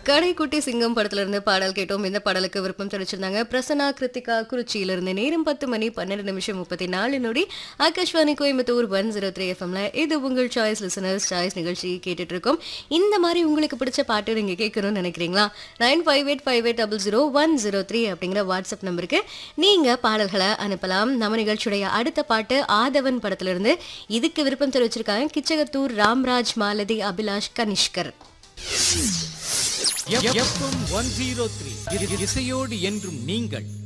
கடைக்குட்டி சிங்கம் படத்துல இருந்து பாடல் கேட்டோம் இந்த பாடலுக்கு விருப்பம் தெரிவிச்சிருந்தாங்க பிரசன்னா கிருத்திகா குறிச்சியில இருந்து நேரம் பத்து மணி பன்னெண்டு நிமிஷம் முப்பத்தி நாலு நொடி Akashvani Coimbatore one zero three எஃப்எம்ல இது உங்கள் சாய்ஸ் லிசனர்ஸ் சாய்ஸ் நிகழ்ச்சி கேட்டுட்டு இருக்கோம் இந்த மாதிரி உங்களுக்கு பிடிச்ச பாட்டு நீங்க கேட்கணும்னு நினைக்கிறீங்களா nine five eight five eight double zero one zero three அப்படிங்கிற வாட்ஸ்அப் நம்பருக்கு நீங்க பாடல்களை அனுப்பலாம் நம்ம நிகழ்ச்சியுடைய அடுத்த பாட்டு ஆதவன் படத்துல இருந்து இதுக்கு விருப்பம் தெரிவிச்சிருக்காங்க Kichagathur Ramraj Malathi Abhilash Kanishkar F M one zero three இசையோடு என்றும் நீங்கள்